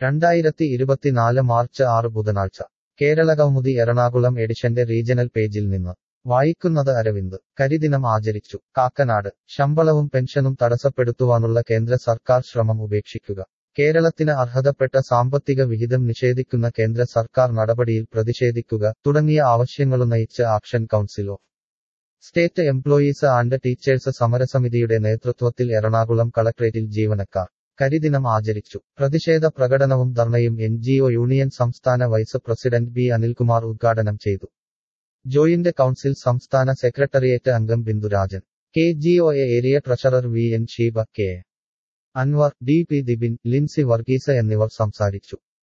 രണ്ടായിരത്തി ഇരുപത്തിനാല് മാർച്ച് ആറ് ബുധനാഴ്ച കേരളകൗമുദി എറണാകുളം എഡിഷന്റെ റീജണൽ പേജിൽ നിന്ന് വായിക്കുന്നത് അരവിന്ദ് കരിദിനം ആചരിച്ചു കാക്കനാട് ശമ്പളവും പെൻഷനും തടസ്സപ്പെടുത്തുവാനുള്ള കേന്ദ്ര സർക്കാർ ശ്രമം ഉപേക്ഷിക്കുക കേരളത്തിന് അർഹതപ്പെട്ട സാമ്പത്തിക വിഹിതം നിഷേധിക്കുന്ന കേന്ദ്ര സർക്കാർ നടപടിയിൽ പ്രതിഷേധിക്കുക തുടങ്ങിയ ആവശ്യങ്ങളുന്നയിച്ച് action council of state employees and teachers സമരസമിതിയുടെ നേതൃത്വത്തിൽ എറണാകുളം കളക്ട്രേറ്റിൽ ജീവനക്കാർ കരിദിനം ആചരിച്ചു പ്രതിഷേധ പ്രകടനവും ധർണയും എൻ യൂണിയൻ സംസ്ഥാന വൈസ് പ്രസിഡന്റ് ബി അനിൽകുമാർ ഉദ്ഘാടനം ചെയ്തു ജോയിന്റ് കൗൺസിൽ സംസ്ഥാന സെക്രട്ടേറിയറ്റ് അംഗം Bindurajan K G O A area treasurer V N Sheeba K Anwar D P Dibin Lincy Varghese എന്നിവർ സംസാരിച്ചു